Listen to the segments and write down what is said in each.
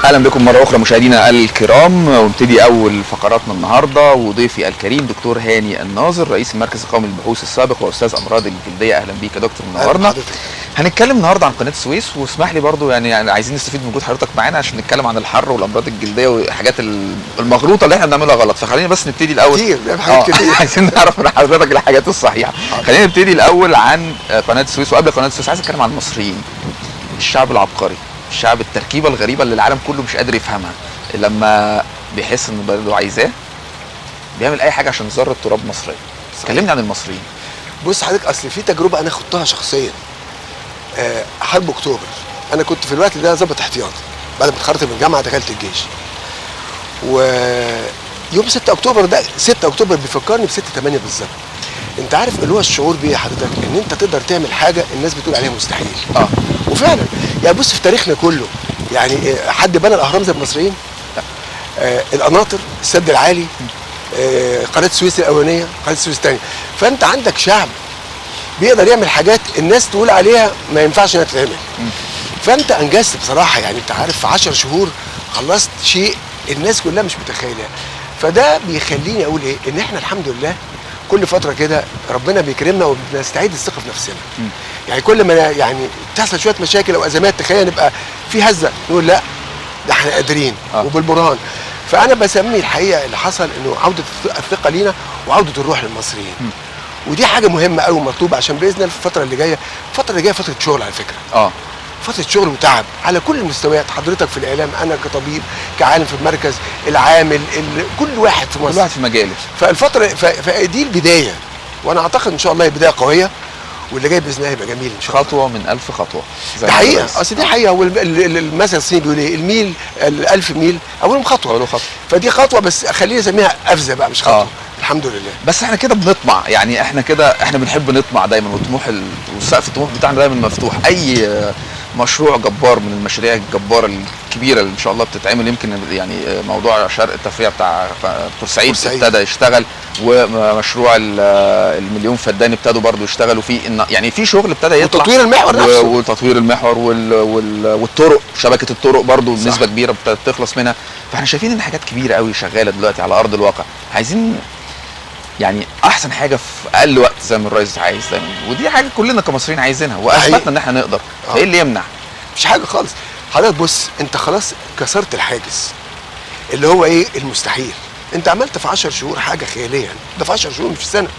اهلا بكم مره اخرى مشاهدينا الكرام ونبتدي اول فقراتنا النهارده وضيفي الكريم دكتور هاني الناظر رئيس المركز القومي للبحوث السابق واستاذ امراض الجلديه اهلا بيك يا دكتور منورنا هنتكلم النهارده عن قناه السويس واسمح لي برضو يعني, يعني عايزين نستفيد من وجود حضرتك معانا عشان نتكلم عن الحر والامراض الجلديه والحاجات المغلوطه اللي احنا بنعملها غلط فخلينا بس نبتدي الاول كتير بنعمل حاجات كتير عايزين نعرف من حضرتك الحاجات الصحيحه خلينا نبتدي الاول عن قناه السويس وقبل قناه السويس عايز اتكلم عن المصريين الشعب العبقري الشعب التركيبه الغريبه اللي العالم كله مش قادر يفهمها لما بيحس ان بلده عايزاه بيعمل اي حاجه عشان ذره تراب مصريه كلمني عن المصريين بص حضرتك اصل في تجربه انا خضتها شخصيا آه، حرب اكتوبر انا كنت في الوقت ده ظابط احتياطي بعد ما اتخرجت من الجامعه دخلت الجيش ويوم 6 اكتوبر ده 6 اكتوبر بيفكرني ب 6 8 بالظبط انت عارف اللي هو الشعور بيه حضرتك ان انت تقدر تعمل حاجه الناس بتقول عليها مستحيل اه وفعلا يعني بص في تاريخنا كله يعني آه، حد بنى الاهرام زي المصريين لا آه القناطر السد العالي آه قناه السويس الاولانيه قناه السويس الثانيه فانت عندك شعب بيقدر يعمل حاجات الناس تقول عليها ما ينفعش انها تتعمل فانت انجزت بصراحه يعني انت عارف في 10 شهور خلصت شيء الناس كلها مش متخيله فده بيخليني اقول ايه ان احنا الحمد لله كل فتره كده ربنا بيكرمنا وبنستعيد الثقه في نفسنا يعني كل ما يعني تحصل شويه مشاكل او ازمات تخيل نبقى في هزه نقول لا ده احنا قادرين آه. وبالبرهان فانا بسمي الحقيقه اللي حصل انه عوده الثقه لينا وعوده الروح للمصريين ودي حاجه مهمه قوي ومطلوبه عشان باذن الله في الفتره اللي جايه الفتره اللي جايه فتره شغل على فكره اه فتره شغل وتعب على كل المستويات حضرتك في الاعلام انا كطبيب كعالم في المركز العامل ال... كل واحد في كل مصر واحد في مجاله فالفتره ف... فدي البدايه وانا اعتقد ان شاء الله هي بدايه قويه واللي جاي باذن الله هيبقى جميل ان شاء الله خطوه من ألف خطوه زي ده ما حقيقه الرئيس. اصل دي حقيقه هو الم- ال- ال- المثل الصيني بيقول ايه الميل الألف ميل اولهم خطوه أوله خطوة. فدي خطوه بس خليني اسميها قفزه بقى مش خطوه آه. الحمد لله بس احنا كده بنطمع يعني احنا كده احنا بنحب نطمع دايما وطموح ال... والسقف الطموح بتاعنا دايما مفتوح اي آه، مشروع جبار من المشاريع الجباره الكبيره اللي ان شاء الله بتتعمل يمكن يعني آه، موضوع شرق التفريع بتاع بورسعيد بورسعيد. ابتدى يشتغل ومشروع ال- آه، المليون فدان ابتدوا برضو يشتغلوا فيه إن- يعني في شغل ابتدى يطلع وتطوير المحور و- نفسه. وتطوير المحور وال... وال... والطرق شبكه الطرق برضو صح. بنسبه كبيره ابتدت تخلص منها فاحنا شايفين ان حاجات كبيره قوي شغاله دلوقتي على ارض الواقع عايزين يعني احسن حاجه في اقل وقت زي ما الرئيس عايز دايما ودي حاجه كلنا كمصريين عايزينها واثبتنا حقيقي. ان احنا نقدر آه. فايه اللي يمنع مش حاجه خالص حضرتك بص انت خلاص كسرت الحاجز اللي هو ايه المستحيل انت عملت في 10 شهور حاجه خياليه يعني. ده في 10 شهور مش في سنه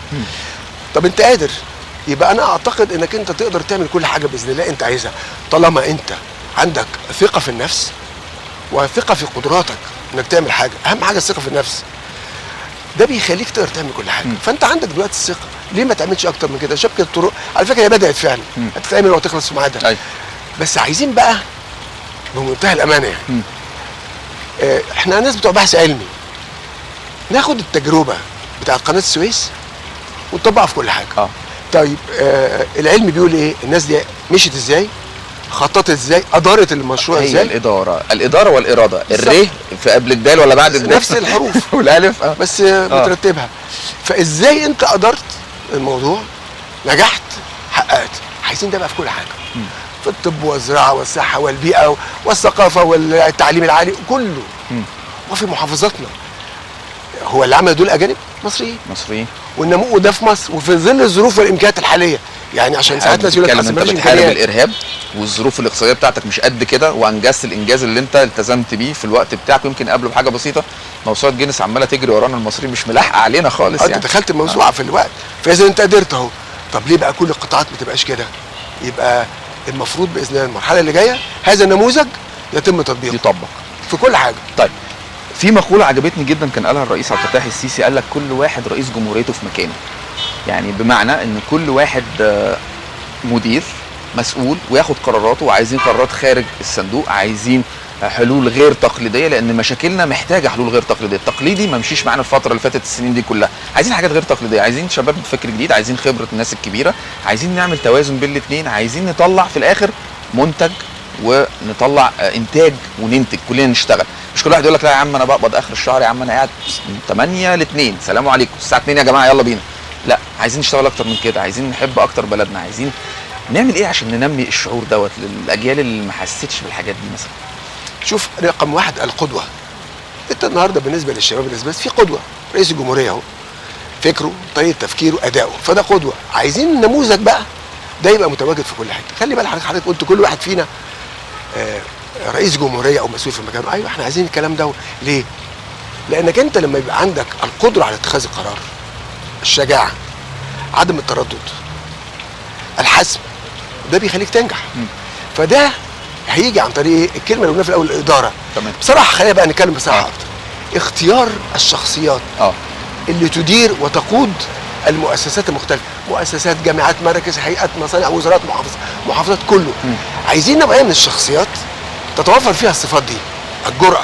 طب انت قادر يبقى انا اعتقد انك انت تقدر تعمل كل حاجه باذن الله انت عايزها طالما انت عندك ثقه في النفس وثقه في قدراتك انك تعمل حاجه اهم حاجه الثقه في النفس ده بيخليك تقدر تعمل كل حاجه فانت عندك دلوقتي الثقه ليه ما تعملش اكتر من كده شبكه الطرق على فكره هي بدات فعلا مم. هتتعمل وهتخلص في ميعادها ايوه بس عايزين بقى بمنتهى الامانه يعني مم. آه، احنا ناس بتوع بحث علمي ناخد التجربه بتاعت قناه السويس ونطبقها في كل حاجه اه طيب آه العلم بيقول ايه الناس دي مشيت ازاي خططت ازاي ادارت المشروع هي ازاي الاداره الاداره والاراده بالظبط. الر في قبل الدال ولا بعد الدال نفس الحروف. والالف اه بس آه مترتبها فازاي انت ادرت الموضوع نجحت حققت عايزين ده بقى في كل حاجه في الطب والزراعه والصحه والبيئه والثقافه والتعليم العالي كله مم. وفي محافظاتنا هو اللي عمل دول اجانب مصريين مصريين والنمو ده في مصر وفي ظل الظروف والامكانيات الحاليه يعني عشان ساعات ناس يقول لك بتتكلم أصل انت ماليش بتحارب امكانيات الارهاب والظروف الاقتصاديه بتاعتك مش قد كده وانجزت الانجاز اللي انت التزمت بيه في الوقت بتاعك ويمكن قبله بحاجه بسيطه موسوعه جينيس عماله تجري ورانا المصريين مش ملاحقه علينا خالص آه، انت يعني دخلت الموسوعه في الوقت فاذا انت قدرت اهو طب ليه بقى كل القطاعات ما تبقاش كده يبقى المفروض باذن الله المرحله اللي جايه هذا النموذج يتم تطبيقه يطبق في كل حاجه طيب في مقولة عجبتني جدا كان قالها الرئيس عبد الفتاح السيسي قال لك كل واحد رئيس جمهوريته في مكانه. يعني بمعنى ان كل واحد آه، مدير مسؤول وياخد قراراته وعايزين قرارات خارج الصندوق عايزين آه، حلول غير تقليديه لان مشاكلنا محتاجه حلول غير تقليديه، التقليدي ما مشيش معانا الفتره اللي فاتت السنين دي كلها، عايزين حاجات غير تقليديه، عايزين شباب بفكر جديد، عايزين خبره الناس الكبيره، عايزين نعمل توازن بين الاثنين، عايزين نطلع في الاخر منتج ونطلع آه، انتاج وننتج كلنا نشتغل مش كل واحد يقول لك لا يا عم انا بقبض اخر الشهر يا عم انا قاعد من 8 ل 2 سلام عليكم الساعه 2 يا جماعه يلا بينا لا عايزين نشتغل اكتر من كده عايزين نحب اكتر بلدنا عايزين نعمل ايه عشان ننمي الشعور دوت للاجيال اللي ما حستش بالحاجات دي مثلا شوف رقم واحد القدوه انت النهارده بالنسبه للشباب بالنسبه في قدوه رئيس الجمهوريه اهو فكره طريقه تفكيره اداؤه فده قدوه عايزين النموذج بقى ده يبقى متواجد في كل حته خلي بالك حضرتك حضرتك قلت كل واحد فينا آه، رئيس جمهوريه او مسؤول في مكانه ايوه احنا عايزين الكلام ده ليه لانك انت لما يبقى عندك القدره على اتخاذ القرار الشجاعه عدم التردد الحسم ده بيخليك تنجح مم. فده هيجي عن طريق ايه الكلمه اللي قلناها في الاول الاداره تمام بصراحه خلينا بقى نتكلم بصراحه آه. اكتر اختيار الشخصيات اه اللي تدير وتقود المؤسسات المختلفه مؤسسات جامعات مراكز هيئات مصانع وزارات محافظات محافظات كله مم. عايزين نوعيه من الشخصيات تتوفر فيها الصفات دي الجرأه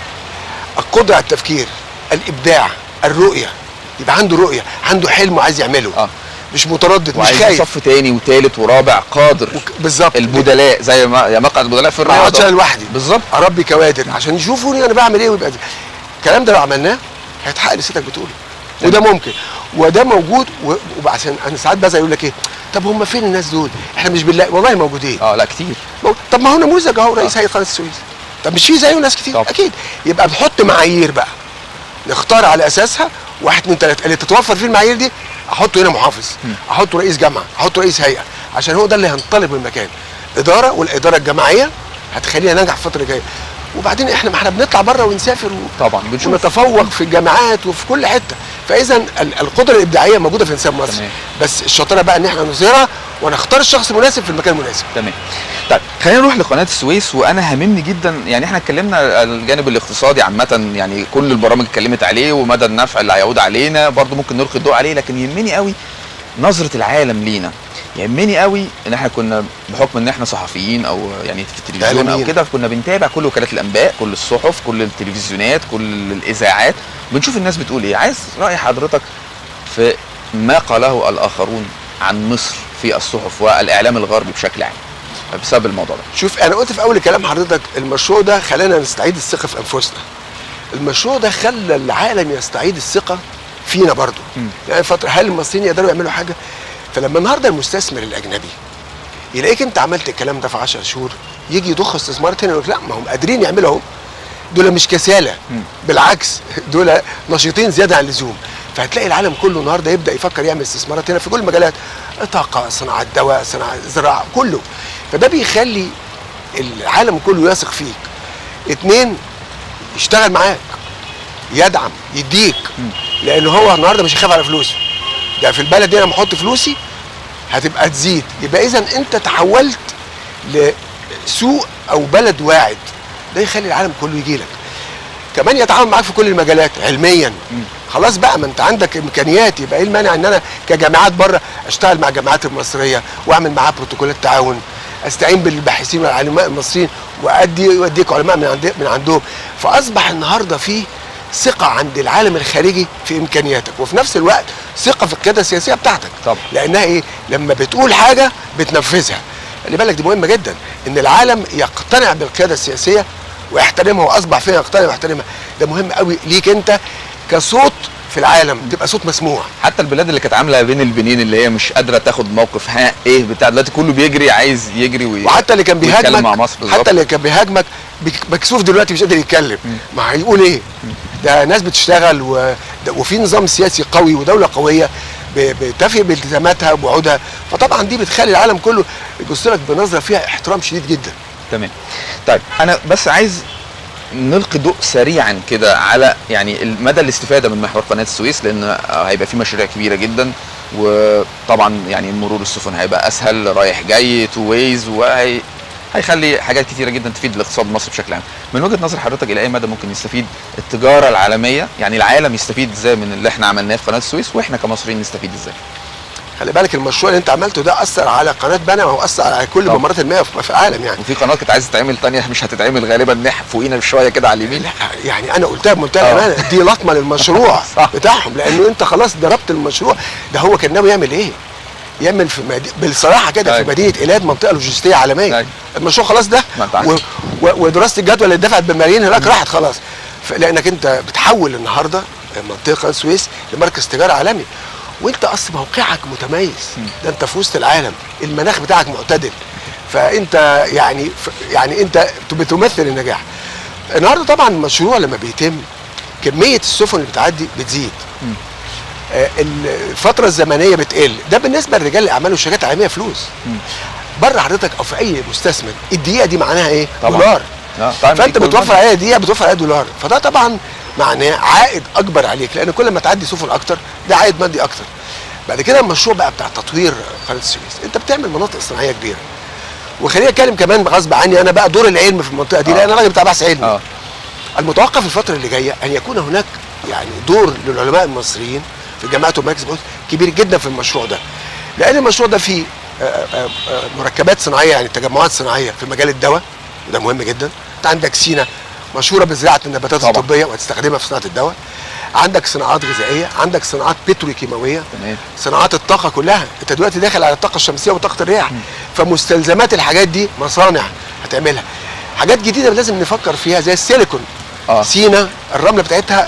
القدره على التفكير الابداع الرؤيه يبقى عنده رؤيه عنده حلم وعايز يعمله اه مش متردد مش وعايز خايف صف تاني وتالت ورابع قادر وك- بالظبط البدلاء زي ما يا مقعد البدلاء في ما اقعدش انا الرياضه لوحدي بالظبط اربي كوادر عشان يشوفوني انا بعمل ايه ويبقى الكلام ده لو عملناه هيتحقق اللي سيادتك بتقوله وده ممكن وده موجود و- وعشان انا ساعات بزعل يقول لك ايه طب هم فين الناس دول؟ احنا مش بالله والله موجودين اه لا كتير مو- طب ما هو نموذج اهو رئيس هيئه قناه السويس طب مش في زيه ناس كتير طبعا. اكيد يبقى بنحط معايير بقى نختار على اساسها واحد اتنين تلاته اللي تتوفر فيه المعايير دي احطه هنا محافظ احطه رئيس جامعه احطه رئيس هيئه عشان هو ده اللي هينطلق من المكان اداره والاداره الجماعيه هتخلينا ننجح الفتره الجايه وبعدين احنا ما احنا بنطلع بره ونسافر و... طبعا بنشوف ونتفوق في الجامعات وفي كل حته فاذا ال- القدره الابداعيه موجوده في الانسان المصري تمام. بس الشطاره بقى ان احنا نظهرها ونختار الشخص المناسب في المكان المناسب تمام طيب خلينا نروح لقناه السويس وانا هاممني جدا يعني احنا اتكلمنا على الجانب الاقتصادي عامه يعني كل البرامج اتكلمت عليه ومدى النفع اللي هيعود علينا برضو ممكن نلقي الضوء عليه لكن يهمني قوي نظره العالم لينا يهمني قوي ان احنا كنا بحكم ان احنا صحفيين او يعني في التلفزيون او إعلاميين. كده كنا بنتابع كل وكالات الانباء كل الصحف كل التلفزيونات كل الاذاعات بنشوف الناس بتقول ايه عايز راي حضرتك في ما قاله الاخرون عن مصر في الصحف والاعلام الغربي بشكل عام بسبب الموضوع ده شوف انا قلت في اول كلام حضرتك المشروع ده خلانا نستعيد الثقه في انفسنا المشروع ده خلى العالم يستعيد الثقه فينا برضو مم. يعني فتره هل المصريين يقدروا يعملوا حاجه فلما النهارده المستثمر الاجنبي يلاقيك انت عملت الكلام ده في 10 شهور يجي يضخ استثمارات هنا يقول لك لا ما هم قادرين يعملوا اهو دول مش كسالى مم. بالعكس دول نشيطين زياده عن اللزوم فهتلاقي العالم كله النهارده يبدا يفكر يعمل استثمارات هنا في كل المجالات طاقه صناعه دواء صناعه زراعه كله فده بيخلي العالم كله يثق فيك اتنين يشتغل معاك يدعم يديك مم. لان هو النهارده مش هيخاف على فلوسه ده في البلد دي انا لما احط فلوسي هتبقى تزيد يبقى اذا انت تحولت لسوق او بلد واعد ده يخلي العالم كله يجي لك كمان يتعاون معاك في كل المجالات علميا مم. خلاص بقى ما انت عندك امكانيات يبقى ايه المانع ان انا كجامعات بره اشتغل مع الجامعات المصريه واعمل معاها بروتوكولات تعاون استعين بالباحثين والعلماء المصريين وادي يوديك علماء من عند من عندهم فاصبح النهارده في ثقه عند العالم الخارجي في امكانياتك وفي نفس الوقت ثقه في القياده السياسيه بتاعتك طبعا. لانها ايه لما بتقول حاجه بتنفذها خلي بالك دي مهمه جدا ان العالم يقتنع بالقياده السياسيه ويحترمها واصبح فيها يقتنع ويحترمها ده مهم قوي ليك انت كصوت في العالم تبقى صوت مسموع حتى البلاد اللي كانت عامله بين البنين اللي هي مش قادره تاخد موقف ها ايه بتاع دلوقتي كله بيجري عايز يجري وي... وحتى اللي كان ويتكلم بيهاجمك مع مصر بالظبط. حتى اللي كان بيهاجمك بك- مكسوف دلوقتي مش قادر يتكلم ما هيقول ايه ده ناس بتشتغل و... ده- وفي نظام سياسي قوي ودوله قويه ب- بتفي بالتزاماتها وبوعودها فطبعا دي بتخلي العالم كله يبص لك بنظره فيها احترام شديد جدا تمام طيب انا بس عايز نلقي ضوء سريعا كده على يعني مدى الاستفاده من محور قناه السويس لان هيبقى في مشاريع كبيره جدا وطبعا يعني مرور السفن هيبقى اسهل رايح جاي تو ويز وهي هيخلي حاجات كتيره جدا تفيد الاقتصاد المصري بشكل عام من وجهه نظر حضرتك الى اي مدى ممكن يستفيد التجاره العالميه يعني العالم يستفيد ازاي من اللي احنا عملناه في قناه السويس واحنا كمصريين نستفيد ازاي خلي بالك المشروع اللي انت عملته ده اثر على قناه بنا وهو اثر على كل طبعا. ممرات المياه في في العالم يعني وفي قناه كانت عايزه تتعمل تانية مش هتتعمل غالبا نح فوقينا بشويه كده على اليمين لا يعني انا قلتها بمنتهى اه. الامانه دي لطمه للمشروع صح. بتاعهم لانه انت خلاص ضربت المشروع ده هو كان ناوي يعمل ايه؟ يعمل في مدي... بالصراحه كده في ايوه. مدينه ايلات منطقه لوجستيه عالميه ايوه. المشروع خلاص ده ما انت عارف. و... و... ودراسه الجدوى اللي اتدفعت بالملايين هناك راحت خلاص ف... لانك انت بتحول النهارده منطقه السويس لمركز تجاره عالمي وانت اصلا موقعك متميز ده انت في وسط العالم المناخ بتاعك معتدل فانت يعني ف... يعني انت بتمثل النجاح النهارده طبعا المشروع لما بيتم كميه السفن اللي بتعدي بتزيد مم. آه، الفتره الزمنيه بتقل ده بالنسبه لرجال الاعمال والشركات العالميه فلوس مم. بره حضرتك او في اي مستثمر الدقيقه دي معناها ايه طبعاً. دولار اه طبعا فانت equal بتوفر money. عليها دقيقه بتوفر عليها دولار فده طبعا معناه عائد اكبر عليك لان كل ما تعدي سفن اكتر ده عائد مادي اكتر بعد كده المشروع بقى بتاع تطوير قناه السويس انت بتعمل مناطق صناعيه كبيره وخليني اتكلم كمان غصب عني انا بقى دور العلم في المنطقه دي آه. لان انا راجل بتاع بحث علمي اه المتوقع في الفتره اللي جايه ان يكون هناك يعني دور للعلماء المصريين في الجامعات ومراكز البحوث كبير جدا في المشروع ده لان المشروع ده فيه آه، آه، آه، مركبات صناعيه يعني تجمعات صناعيه في مجال الدواء وده مهم جدا انت عندك سينا مشهوره بزراعه النباتات طبعا. الطبيه وهتستخدمها في صناعه الدواء عندك صناعات غذائيه عندك صناعات بتروكيماويه تمام صناعات الطاقه كلها انت دلوقتي داخل على الطاقه الشمسيه وطاقه الرياح فمستلزمات الحاجات دي مصانع هتعملها حاجات جديده لازم نفكر فيها زي السيليكون اه سينا الرمله بتاعتها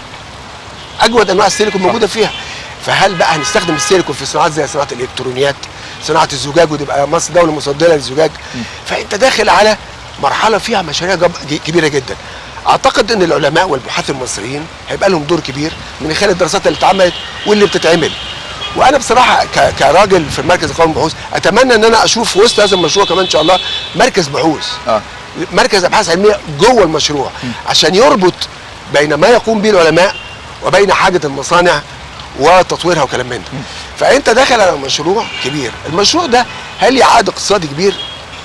اجود انواع السيليكون صح. موجوده فيها فهل بقى هنستخدم السيليكون في صناعات زي صناعه الالكترونيات صناعه الزجاج وتبقى مصر دوله مصدره للزجاج فانت داخل على مرحله فيها مشاريع جب... ج- كبيره جدا اعتقد ان العلماء والبحاث المصريين هيبقى لهم دور كبير من خلال الدراسات اللي اتعملت واللي بتتعمل وانا بصراحه ك... كراجل في المركز القومي للبحوث اتمنى ان انا اشوف في وسط هذا المشروع كمان ان شاء الله مركز بحوث اه مركز ابحاث علميه جوه المشروع عشان يربط بين ما يقوم به العلماء وبين حاجه المصانع وتطويرها وكلام من ده فانت داخل على مشروع كبير المشروع ده هل ليه عائد اقتصادي كبير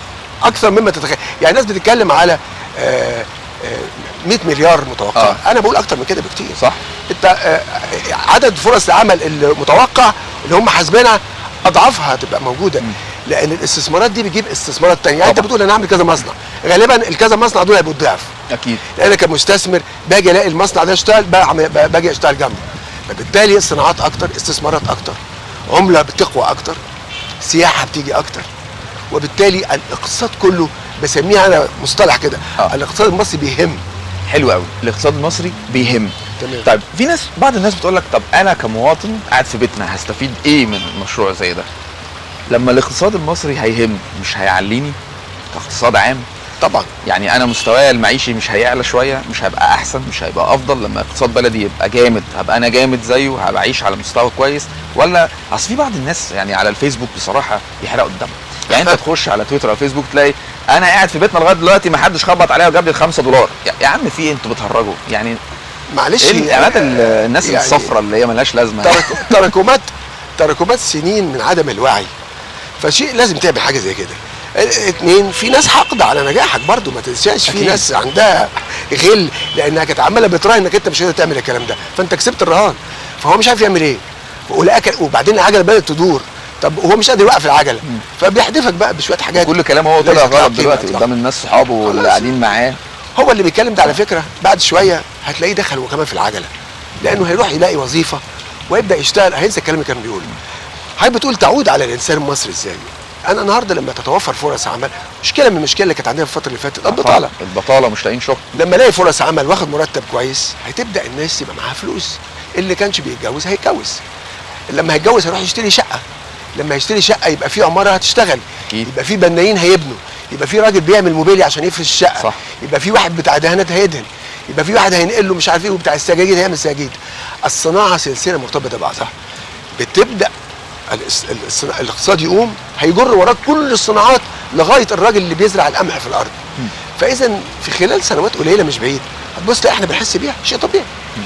اكثر مما تتخيل يعني الناس بتتكلم على آه، آه، 100 مليار متوقع آه. انا بقول اكتر من كده بكتير صح انت آه، عدد فرص العمل المتوقع اللي هم حاسبينها اضعافها هتبقى موجوده لان الاستثمارات دي بتجيب استثمارات تانية يعني انت طبعا. بتقول انا هعمل كذا مصنع غالبا الكذا مصنع دول هيبقوا الضعف اكيد انا كمستثمر باجي الاقي المصنع ده اشتغل بعمل- ب- باجي اشتغل جنبه فبالتالي صناعات اكتر استثمارات اكتر عمله بتقوى اكتر سياحه بتيجي اكتر وبالتالي الاقتصاد كله بسميها انا مصطلح كده آه. الاقتصاد المصري بيهم حلو قوي الاقتصاد المصري بيهم تمام. طيب في ناس بعض الناس بتقول لك طب انا كمواطن قاعد في بيتنا هستفيد ايه من مشروع زي ده لما الاقتصاد المصري هيهم مش هيعليني كاقتصاد عام طبعا يعني انا مستواي المعيشي مش هيعلى شويه مش هيبقى احسن مش هيبقى افضل لما اقتصاد بلدي يبقى جامد هبقى انا جامد زيه هبقى اعيش على مستوى كويس ولا اصل في بعض الناس يعني على الفيسبوك بصراحه بيحرقوا الدم يعني انت تخش على تويتر او فيسبوك تلاقي انا قاعد في بيتنا لغايه دلوقتي ما حدش خبط عليا وجاب لي 5 دولار يا- يا عم في ايه انتوا بتهرجوا يعني معلش ايه الاعلانات ال- الناس يعني الصفراء اللي هي ملهاش لازمه تراك- تراكمات تراكمات سنين من عدم الوعي فشيء لازم تعمل حاجه زي كده ال- اتنين في ناس حاقده على نجاحك برضو ما تنساش في أكيد. ناس عندها غل لانها كانت عماله بتراهن انك انت مش قادر تعمل الكلام ده فانت كسبت الرهان فهو مش عارف يعمل ايه ولقاك وبعدين العجله بدات تدور طب هو مش قادر يوقف العجله فبيحدفك بقى بشويه حاجات كل كلامه هو طلع ليست لها غلط قيمة دلوقتي إطلاقاً. قدام الناس صحابه واللي خلاص. قاعدين معاه هو اللي بيتكلم ده على فكره بعد شويه هتلاقيه دخل هو كمان في العجله لانه هيروح يلاقي وظيفه ويبدا يشتغل هينسى الكلام اللي كان بيقوله حضرتك بتقول تعود على الانسان المصري ازاي انا النهارده لما تتوفر فرص عمل مشكله من المشكله اللي كانت عندنا في الفتره اللي فاتت البطاله البطاله مش لاقيين شغل لما الاقي فرص عمل واخد مرتب كويس هتبدا الناس يبقى معاها فلوس اللي كانش بيتجوز هيتجوز لما هيتجوز هيروح يشتري شقه لما يشتري شقه يبقى في عماره هتشتغل أكيد. يبقى في بنايين هيبنوا يبقى في راجل بيعمل موبيليا عشان يفرش الشقه صح. يبقى في واحد بتاع دهانات هيدهن يبقى في واحد هينقل له مش عارف ايه وبتاع السجاجيد هيعمل سجاجيد الصناعه سلسله مرتبطه ببعضها بتبدا الاس- الصنا- الاقتصاد يقوم هيجر وراك كل الصناعات لغايه الراجل اللي بيزرع القمح في الارض فاذا في خلال سنوات قليله مش بعيد هتبص تلاقي احنا بنحس بيها شيء طبيعي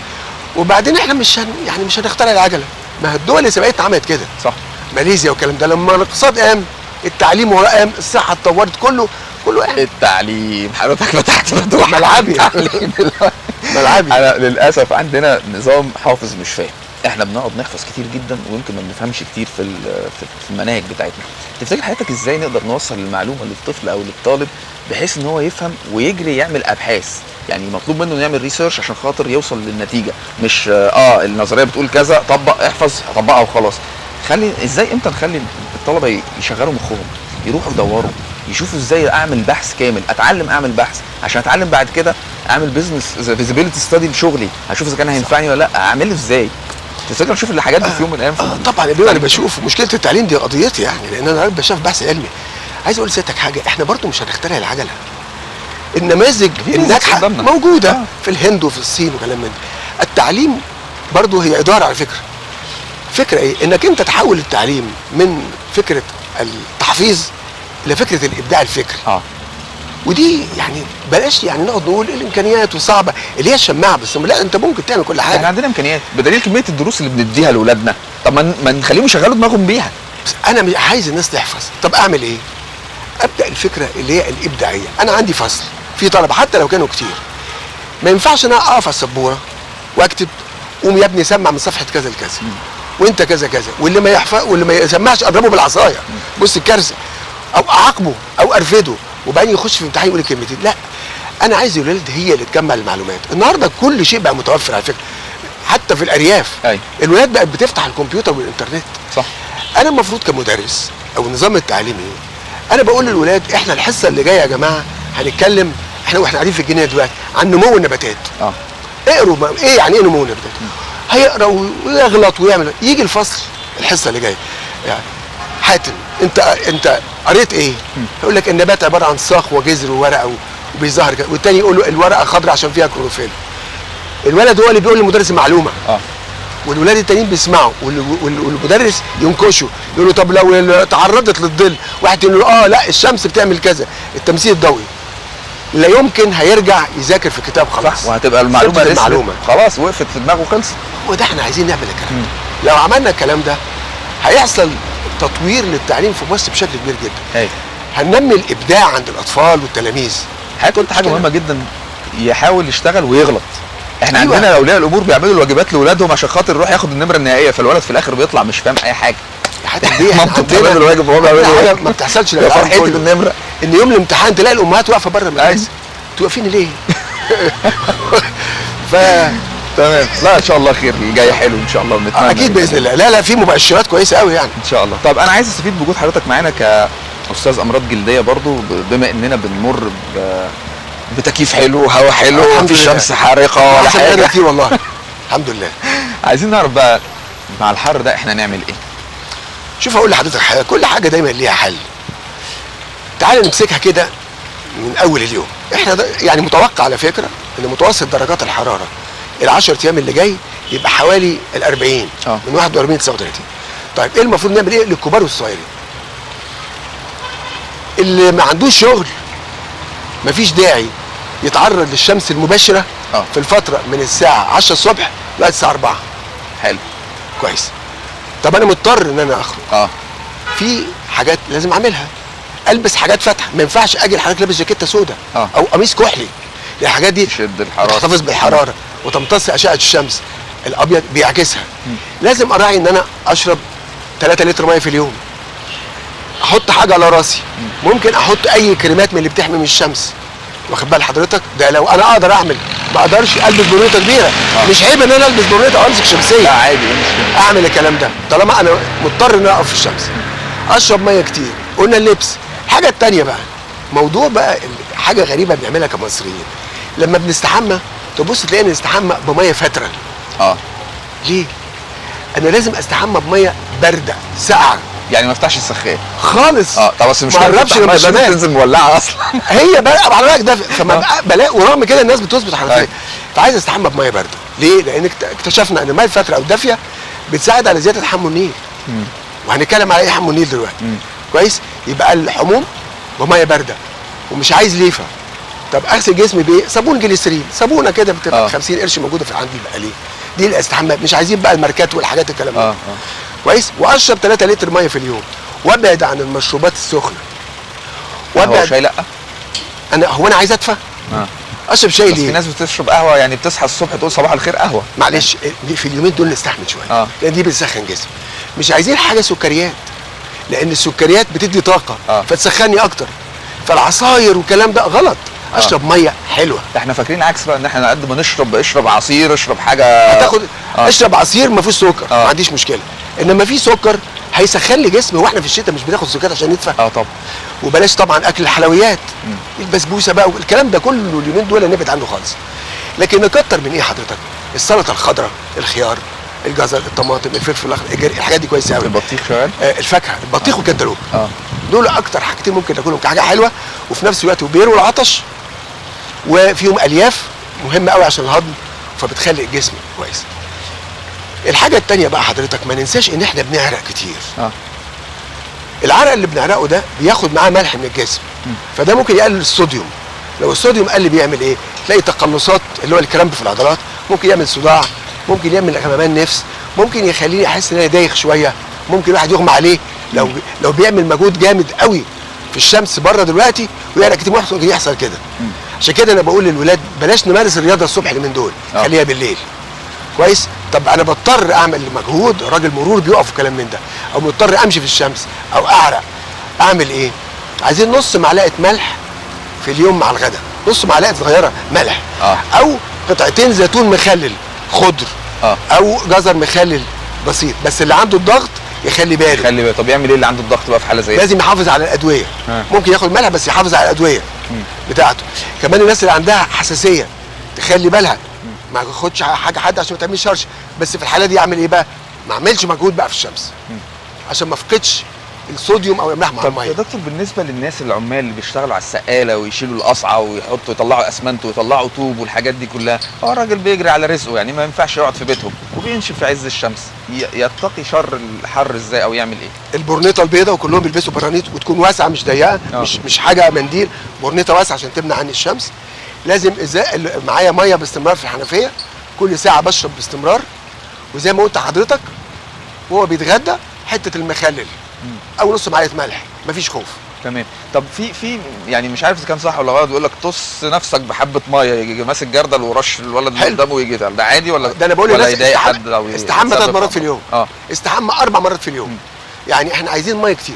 وبعدين احنا مش هن يعني مش هنخترع العجله ما هي الدول اللي سبقتنا عملت كده صح ماليزيا والكلام ده لما الاقتصاد قام التعليم وراه قام الصحه اتطورت كله كله قام التعليم حضرتك فتحت فتوح ملعبي. التعليم دلوقتي. ملعبي انا للاسف عندنا نظام حافظ مش فاهم احنا بنقعد نحفظ كتير جدا ويمكن ما بنفهمش كتير في ال- في في المناهج بتاعتنا تفتكر حضرتك ازاي نقدر نوصل المعلومه للطفل او للطالب بحيث ان هو يفهم ويجري يعمل ابحاث يعني مطلوب منه انه يعمل ريسيرش عشان خاطر يوصل للنتيجه مش اه النظريه بتقول كذا طبق احفظ طبقها وخلاص خلي ازاي امتى نخلي الطلبه يشغلوا مخهم يروحوا يدوروا يشوفوا ازاي اعمل بحث كامل اتعلم اعمل بحث عشان اتعلم بعد كده اعمل بزنس فيزيبيليتي ستادي لشغلي هشوف اذا كان هينفعني ولا لا اعمله ازاي تفتكر نشوف الحاجات دي في يوم من الايام في آه طبعا يا بيه انا بشوف مشكله التعليم دي قضيتي يعني لان انا راجل بشوف بحث علمي عايز اقول لسيادتك حاجه احنا برضو مش هنخترع العجله النماذج في نماذج الناجحه قدامنا. موجوده آه. في الهند وفي الصين وكلام من ده التعليم برضه هي اداره على فكره فكره ايه انك انت تحول التعليم من فكره التحفيظ الى فكره الابداع الفكري اه ودي يعني بلاش يعني نقعد نقول إيه الامكانيات وصعبه اللي هي الشماعه بس لا انت ممكن تعمل كل احنا حاجه عندنا امكانيات بدليل كميه الدروس اللي بنديها لاولادنا طب ما ن- ما نخليهم يشغلوا دماغهم بيها بس انا مش عايز الناس تحفظ طب اعمل ايه ابدا الفكره اللي هي الابداعيه انا عندي فصل في طلبه حتى لو كانوا كتير ما ينفعش انا اقف على السبوره واكتب قوم يا ابني سمع من صفحه كذا لكذا وانت كذا كذا واللي ما يحفظ واللي ما يسمعش اضربه بالعصايه بص الكارثه او اعاقبه او ارفده وبعدين يخش في امتحان يقول الكلمتين لا انا عايز الولاد هي اللي تجمع المعلومات النهارده كل شيء بقى متوفر على فكره حتى في الارياف أيوة. الولاد بقت بتفتح الكمبيوتر والانترنت صح انا المفروض كمدرس او النظام التعليمي انا بقول للولاد احنا الحصه اللي جايه يا جماعه هنتكلم احنا واحنا قاعدين في الجنينه دلوقتي عن نمو النباتات اه اقروا ما ايه يعني ايه نمو النباتات هيقرا ويغلط ويعمل يجي الفصل الحصه اللي جايه يعني حاتم انت انت قريت ايه يقول لك النبات عباره عن ساق وجذر وورقه و- وبيظهر كده والتاني يقول له الورقه خضراء عشان فيها كلوروفيل الولد هو اللي بيقول للمدرس المعلومه اه والولاد التانيين بيسمعوا وال- وال- والمدرس ينكشوا يقول له طب لو ال- تعرضت للظل واحد يقول له اه لا الشمس بتعمل كذا التمثيل الضوئي لا يمكن هيرجع يذاكر في كتاب خلاص صح وهتبقى المعلومه ثبتت رسمت. المعلومه خلاص وقفت في دماغه خلصت وده احنا عايزين نعمل الكلام ده لو عملنا الكلام ده هيحصل تطوير للتعليم في مصر بشكل كبير جدا ايوه هننمي الابداع عند الاطفال والتلاميذ حضرتك قلت حاجه مشكلة. مهمه جدا يحاول يشتغل ويغلط احنا أيوة. عندنا اولياء الامور بيعملوا الواجبات لاولادهم عشان خاطر يروح ياخد النمره النهائيه فالولد في الاخر بيطلع مش فاهم اي حاجه حتى دي احنا مامته عندنا- بتعمل الواجب وهو بيعمل عندنا حاجة الواجب. ما بتحصلش يا للعالم فرحتي كله. بالنمره ان يوم الامتحان تلاقي الامهات واقفه بره المدرسه توقفيني ليه؟ ف تمام لا ان شاء الله خير الجاي حلو ان شاء الله ونتمنى اكيد باذن الله لا لا في مبشرات كويسه قوي يعني ان شاء الله طب انا عايز استفيد بوجود حضرتك معانا كاستاذ امراض جلديه برضو ب- بما اننا بنمر ب... بتكييف حلو هواء حلو الحمد مفيش لله. شمس حارقه ولا احسن من حاجه كتير والله الحمد لله عايزين نعرف بقى مع الحر ده احنا نعمل ايه شوف اقول لحضرتك حاجه كل حاجه دايما ليها حل تعال نمسكها كده من اول اليوم احنا ده يعني متوقع على فكره ان متوسط درجات الحراره ال 10 ايام اللي جاي يبقى حوالي ل 40 آه. من 41 ل 39 طيب ايه المفروض نعمل ايه للكبار والصغيرين اللي ما عندوش شغل مفيش داعي يتعرض للشمس المباشره آه. في الفتره من الساعه 10 الصبح لغايه الساعه 4 حلو كويس طب انا مضطر ان انا اخرج اه في حاجات لازم اعملها البس حاجات فاتحه ما ينفعش اجي لحضرتك لابس جاكيته سودا آه. او قميص كحلي الحاجات دي تشد الحراره تحتفظ بالحراره وتمتص اشعه الشمس الابيض بيعكسها لازم اراعي ان انا اشرب 3 لتر ميه في اليوم احط حاجه على راسي ممكن احط اي كريمات من اللي بتحمي من الشمس واخد بال حضرتك ده لو انا اقدر اعمل ما اقدرش البس برنيطه كبيره آه. مش عيب ان انا البس برنيطه او امسك شمسيه لا عادي ايه المشكله اعمل الكلام ده طالما انا مضطر ان أنا اقف في الشمس اشرب ميه كتير قلنا اللبس الحاجه التانية بقى موضوع بقى ال- حاجه غريبه بنعملها كمصريين لما بنستحمى تبص تلاقينا نستحمى بميه فتره اه ليه انا لازم استحمى بميه بارده ساقعه يعني ما افتحش السخان خالص اه طب بس مش ما قربش من لازم الشمال تنزل مولعه اصلا هي بقى على بالك ده فما آه. بقى- بلاقي ورغم كده الناس بتظبط حنفيه أيوة. فعايز استحمى بميه بارده ليه؟ لان اكت- اكتشفنا ان الميه الفتره او الدافيه بتساعد على زياده حمو النيل مم. وهنتكلم على ايه حمو النيل دلوقتي مم. كويس يبقى الحموم بميه بارده ومش عايز ليفه طب اغسل جسمي بايه؟ صابون جليسرين صابونه كده بتبقى آه. 50 قرش موجوده في عند البقالين دي الاستحمام مش عايزين بقى الماركات والحاجات الكلام ده اه اه كويس واشرب 3 لتر ميه في اليوم وابعد عن المشروبات السخنه هو وابعد شاي لا انا هو انا عايز ادفى اه اشرب شاي بس في ليه؟ ناس بتشرب قهوه يعني بتصحى الصبح تقول صباح الخير قهوه معلش في اليومين دول نستحمل شويه آه. لان دي بتسخن جسم مش عايزين حاجه سكريات لان السكريات بتدي طاقه آه. فتسخني اكتر فالعصاير والكلام ده غلط اشرب ميه حلوه ده احنا فاكرين عكس بقى ان احنا قد ما نشرب اشرب عصير اشرب حاجه هتاخد آه. اشرب عصير ما فيهوش سكر آه. ما عنديش مشكله انما في سكر هيسخن لي جسمي واحنا في الشتاء مش بناخد سكريات عشان ندفى اه طبعا وبلاش طبعا اكل الحلويات البسبوسه بقى الكلام ده كله اليومين دول نبعد عنه خالص لكن نكتر من ايه حضرتك السلطه الخضراء الخيار الجزر الطماطم الفلفل الاخضر الجري الحاجات دي كويسه قوي البطيخ شغال آه الفاكهه البطيخ والكنتالوب اه دول اكتر حاجتين ممكن تاكلهم كحاجه حلوه وفي نفس الوقت وبيروا العطش وفيهم الياف مهمه قوي عشان الهضم فبتخلي الجسم كويس الحاجه التانية بقى حضرتك ما ننساش ان احنا بنعرق كتير اه العرق اللي بنعرقه ده بياخد معاه ملح من الجسم فده ممكن يقلل الصوديوم لو الصوديوم قل بيعمل ايه تلاقي تقلصات اللي هو الكرامب في العضلات ممكن يعمل صداع ممكن يعمل غمامان نفس ممكن يخليني احس ان انا دايخ شويه ممكن الواحد يغمى عليه لو لو بيعمل مجهود جامد قوي في الشمس بره دلوقتي ويعرق كتير ممكن يحصل كده عشان كده انا بقول للولاد بلاش نمارس الرياضه الصبح اللي من دول آه. خليها بالليل كويس طب انا بضطر اعمل مجهود راجل مرور بيقف وكلام من ده او مضطر امشي في الشمس او اعرق اعمل ايه عايزين نص معلقه ملح في اليوم مع الغداء نص معلقه صغيره ملح آه. او قطعتين زيتون مخلل خضر اه او جزر مخلل بسيط بس اللي عنده الضغط يخلي باله خلي بالك طب يعمل ايه اللي عنده الضغط بقى في حاله زي دي؟ لازم يحافظ على الادويه آه. ممكن ياخد ملح بس يحافظ على الادويه بتاعته كمان الناس اللي عندها حساسيه تخلي بالها ما ياخدش حاجه حد عشان ما تعملش شرش بس في الحاله دي يعمل ايه بقى ما اعملش مجهود بقى في الشمس عشان ما افقدش الصوديوم او الاملاح مع طب يا الميه دكتور بالنسبه للناس العمال اللي بيشتغلوا على السقاله ويشيلوا القصعه ويحطوا يطلعوا اسمنت ويطلعوا طوب والحاجات دي كلها هو الراجل بيجري على رزقه يعني ما ينفعش يقعد في بيتهم وبينشف في عز الشمس ي- يتقي شر الحر ازاي او يعمل ايه؟ البورنيطه البيضاء وكلهم بيلبسوا برانيط وتكون واسعه مش ضيقه آه. مش مش حاجه منديل بورنيطه واسعه عشان تمنع عني الشمس لازم ازاي ال- معايا ميه باستمرار في الحنفيه كل ساعه بشرب باستمرار وزي ما قلت لحضرتك وهو بيتغدى حته المخلل او نص معلقه ملح مفيش خوف تمام طب في في يعني مش عارف اذا كان صح ولا غلط بيقول لك طص نفسك بحبه ميه يجي ماسك جردل ورش الولد اللي حلو. قدامه ويجي ده عادي ولا ده انا بقول ولا للناس يضايق استحم- حد او استحمى يتسبب ثلاث مرات في في اليوم اه استحمى اربع مرات في اليوم يعني احنا عايزين ميه كتير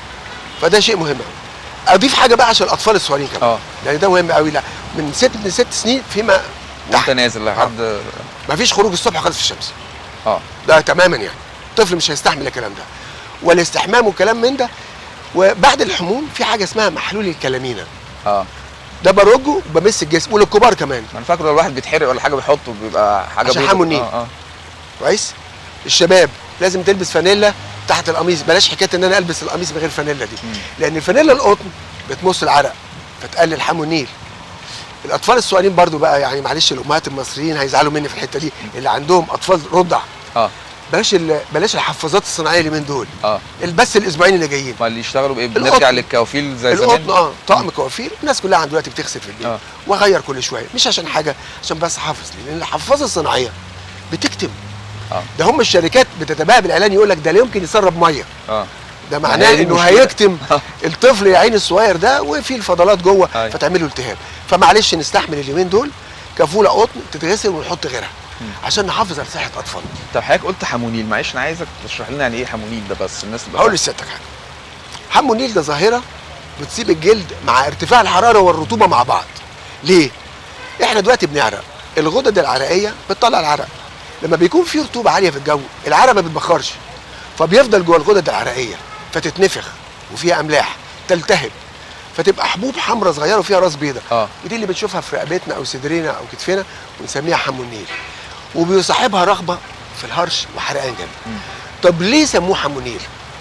فده شيء مهم أوي. اضيف حاجه بقى عشان الاطفال الصغيرين كمان اه لان ده مهم قوي لا من ست لست سنين فيما وانت تحت نازل لحد مفيش خروج الصبح خالص في الشمس اه ده تماما يعني الطفل مش هيستحمل الكلام ده والاستحمام والكلام من ده وبعد الحموم في حاجه اسمها محلول الكلامينا اه ده برجه وبمس الجسم وللكبار كمان ما انا فاكر لو الواحد بيتحرق ولا حاجه بيحطه بيبقى حاجه عشان بيضة. حمو النيل. اه اه كويس الشباب لازم تلبس فانيلا تحت القميص بلاش حكايه ان انا البس القميص من غير فانيلا دي مم. لان الفانيلا القطن بتمص العرق فتقلل حمو النيل الاطفال الصغيرين برضو بقى يعني معلش الامهات المصريين هيزعلوا مني في الحته دي اللي عندهم اطفال رضع اه بلاش ال- بلاش الحفاظات الصناعيه اللي من دول اه بس الاسبوعين اللي جايين ما اللي يشتغلوا بايه القطن. بنرجع للكوافيل زي القطن زمان اه طقم كوافير الناس كلها عند دلوقتي بتغسل في البيت آه. واغير كل شويه مش عشان حاجه عشان بس احافظ ليه؟ لان الحفاظه الصناعيه بتكتم اه ده هم الشركات بتتباهى بالاعلان يقول لك ده لا يمكن يسرب ميه اه ده ما معناه هي دي انه المشكلة. هيكتم الطفل يا عيني الصغير ده وفي الفضلات جوه أيوة. فتعمل له التهاب فمعلش نستحمل اليومين دول كفوله قطن تتغسل ونحط غيرها عشان نحافظ على صحه اطفالنا طب حضرتك قلت حمونيل معلش انا عايزك تشرح لنا يعني ايه حمونيل ده بس الناس تبقى هقول لسيادتك حاجه حمو النيل ده ظاهره بتصيب الجلد مع ارتفاع الحراره والرطوبه مع بعض ليه احنا دلوقتي بنعرق الغدد العرقيه بتطلع العرق لما بيكون في رطوبه عاليه في الجو العرق ما بيتبخرش فبيفضل جوه الغدد العرقيه فتتنفخ وفيها املاح تلتهب فتبقى حبوب حمراء صغيره وفيها راس بيضاء اه ودي اللي بنشوفها في رقبتنا او صدرنا او كتفنا ونسميها حمو النيل وبيصاحبها رغبه في الهرش وحرقان جامد طب ليه سموه حمو النيل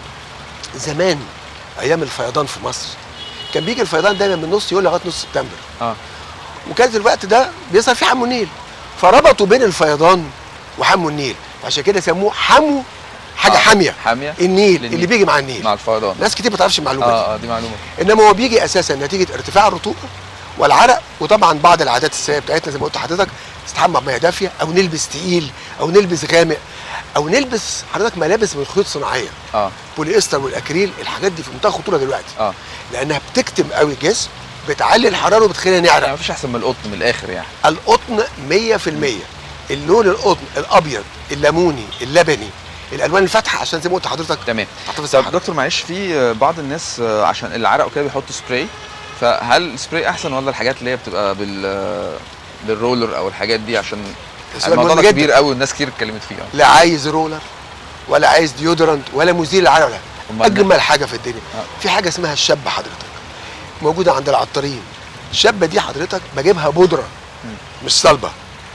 زمان ايام الفيضان في مصر كان بيجي الفيضان دايما من نص يوليو لغايه نص سبتمبر اه وكان الوقت ده بيظهر فيه حمو النيل فربطوا بين الفيضان وحمو النيل عشان كده سموه حمو حاجه آه، حاميه حاميه النيل للنيل. اللي بيجي مع النيل مع الفيضان ناس كتير ما تعرفش المعلومه دي اه اه دي معلومه انما هو بيجي اساسا نتيجه ارتفاع الرطوبه والعرق وطبعا بعض العادات السيئه بتاعتنا زي ما قلت لحضرتك نستحمى بميه دافيه او نلبس تقيل او نلبس غامق او نلبس حضرتك ملابس من خيوط صناعيه اه بوليستر والاكريل الحاجات دي في منتهى الخطوره دلوقتي اه لانها بتكتم قوي الجسم بتعلي الحراره وبتخلينا يعني نعرق مفيش احسن من القطن من الاخر يعني القطن 100% اللون القطن الابيض الليموني اللبني الالوان الفاتحه عشان زي ما قلت لحضرتك تمام تحتفظ طب صحتك. دكتور معلش في آه، بعض الناس آه، عشان العرق وكده بيحطوا سبراي فهل السبراي احسن ولا الحاجات اللي هي بتبقى بال آه، بالرولر او الحاجات دي عشان سؤال الموضوع مهم ده جدا. كبير قوي والناس كتير اتكلمت فيه آه. لا عايز رولر ولا عايز ديودرنت ولا مزيل العرق ولا أمال اجمل حاجه في الدنيا آه. في حاجه اسمها الشابه حضرتك موجوده عند العطارين الشابه دي حضرتك بجيبها بودره مش صلبه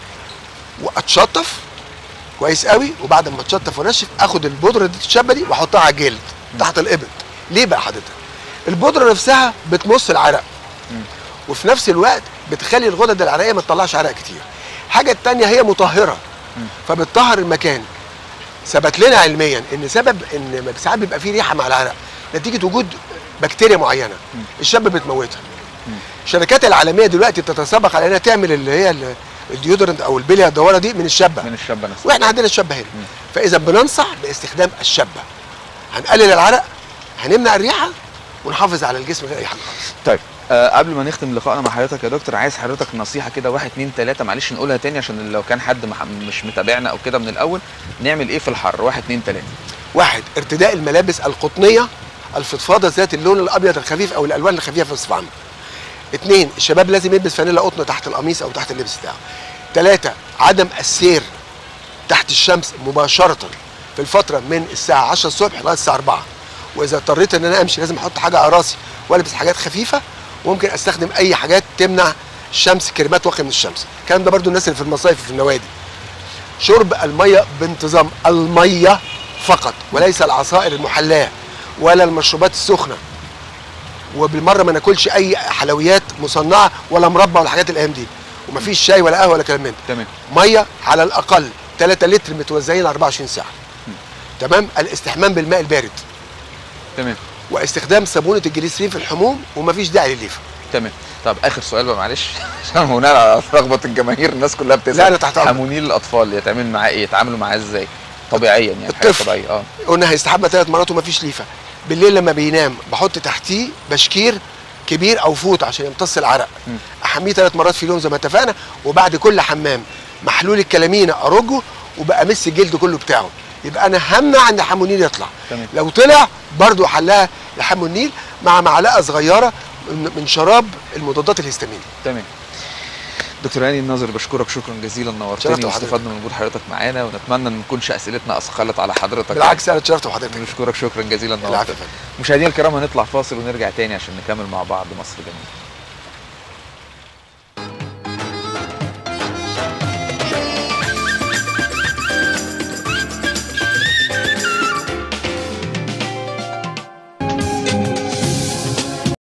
واتشطف كويس قوي وبعد ما اتشطف وانشف اخد البودره دي الشابه دي واحطها على الجلد تحت الابط ليه بقى حضرتك البودره نفسها بتمص العرق وفي نفس الوقت بتخلي الغدد العرقيه ما تطلعش عرق كتير الحاجه الثانيه هي مطهره فبتطهر المكان ثبت لنا علميا ان سبب ان ساعات بيبقى فيه ريحه مع العرق نتيجه وجود بكتيريا معينه الشاب بتموتها الشركات العالميه دلوقتي بتتسابق على انها تعمل اللي هي ال- الديودرنت او البليه الدواره دي من الشبه من الشابه نفسها واحنا عندنا الشبه هنا فاذا بننصح باستخدام الشبه هنقلل العرق هنمنع الريحه ونحافظ على الجسم غير اي حاجه خالص طيب آه قبل ما نختم لقائنا مع حضرتك يا دكتور عايز حضرتك نصيحه كده واحد اتنين تلاته معلش نقولها تاني عشان لو كان حد مح- مش متابعنا او كده من الاول نعمل ايه في الحر واحد اتنين تلاته واحد ارتداء الملابس القطنيه الفضفاضه ذات اللون الابيض الخفيف او الالوان الخفيفه بصفه عامه اثنين الشباب لازم يلبس فانيلا قطن تحت القميص او تحت اللبس بتاعه ثلاثة عدم السير تحت الشمس مباشرة في الفترة من الساعة 10 الصبح لغاية الساعة 4 وإذا اضطريت إن أنا أمشي لازم أحط حاجة على راسي وألبس حاجات خفيفة وممكن أستخدم أي حاجات تمنع الشمس كريمات واقية من الشمس الكلام ده برضو الناس اللي في المصايف وفي النوادي شرب المية بانتظام المية فقط وليس العصائر المحلاة ولا المشروبات السخنة وبالمره ما ناكلش اي حلويات مصنعه ولا مربى ولا حاجات الايام دي ومفيش شاي ولا قهوه ولا كلام من ده تمام ميه على الاقل 3 لتر متوزعين على 24 ساعه تمام الاستحمام بالماء البارد تمام واستخدام صابونه الجليسرين في الحموم ومفيش داعي للليفه تمام طب اخر سؤال بقى معلش عشان هنا على رغبه الجماهير الناس كلها بتسال لا، أنا تحت أمرك. حمونيل الاطفال يتعامل معاه ايه يتعاملوا معاه ازاي طبيعيا يعني حاجة الطفل. طبيعيه اه قلنا هيستحمى ثلاث مرات ومفيش ليفه بالليل لما بينام بحط تحتيه بشكير كبير او فوط عشان يمتص العرق مم. احميه ثلاث مرات في اليوم زي ما اتفقنا وبعد كل حمام محلول الكلامينه ارجه وبامس الجلد كله بتاعه يبقى انا همنع ان حمونيل يطلع تمام. لو طلع برضو حلها لحمونيل مع معلقه صغيره من من شراب المضادات الهستامين تمام دكتور هاني الناظر بشكرك شكرا جزيلا شرفت نورتني بحضرتك. واستفدنا من وجود حضرتك معانا ونتمنى ان نكونش اسئلتنا اثقلت على حضرتك بالعكس انا اتشرفت بحضرتك بنشكرك شكرا جزيلا العفو نورتنا يا فندم. مشاهدينا الكرام هنطلع فاصل ونرجع تاني عشان نكمل مع بعض مصر جميله